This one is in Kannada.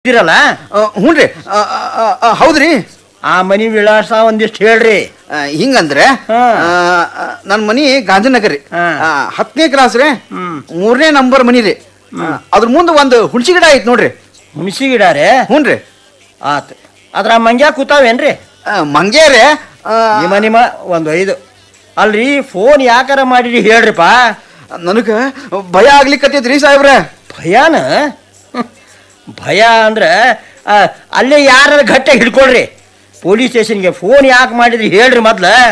ಇದಿರಲ್ಲ ಹ್ಞೂ ರೀ ಹೌದ್ರಿ ಆ ಮನಿ ವಿಳಾಸ ಒಂದಿಷ್ಟು ಹೇಳ್ರಿ ಆ, ಹಿಂಗಂದ್ರೆ ಹಾ. ನನ್ನ ಮನಿ ಗಾಂಧಿನಗರ್ ರೀ ಹಾ. ಆ, ಹತ್ತನೇ ಕ್ಲಾಸ್ ರೀ ಹ್ಮ್. ಮೂರನೇ ನಂಬರ್ ಮನಿ ರೀ ಆ, ಅದ್ರ ಮುಂದೆ ಒಂದು ಹುಣಸಿ ಗಿಡ ಐತ್ ನೋಡ್ರಿ ಹುಣಸಿ ಗಿಡಾರೆ ಹ್ಞೂ ರೀ ಆತ್ ಅದ್ರ ಮಂಗ್ಯಾ ಕೂತಾವೇನ್ರಿ ಮಂಗೇ ರೀ ನಿಮ್ಮ ನಿಮ್ಮ ಒಂದು ಐದು ಅಲ್ರಿ ಫೋನ್ ಯಾಕಾರ ಮಾಡಿರಿ ಹೇಳ್ರಿಪ್ಪ ನನಗೆ ಭಯ ಆಗ್ಲಿಕ್ಕತ್ತೈತ್ರಿ ಸಾಹೇಬ್ರೆ ಭಯಾನ ಹ್ಮ್. ಭಯ ಅಂದ್ರೆ ಆ, ಅಲ್ಲೇ ಯಾರ ಗಟ್ಟೆ ಹಿಡ್ಕೊಳ್ರಿ ಪೊಲೀಸ್ ಸ್ಟೇಷನ್ಗೆ ಫೋನ್ ಯಾಕೆ ಮಾಡಿದ್ರಿ ಹೇಳ್ರಿ ಮೊದ್ಲ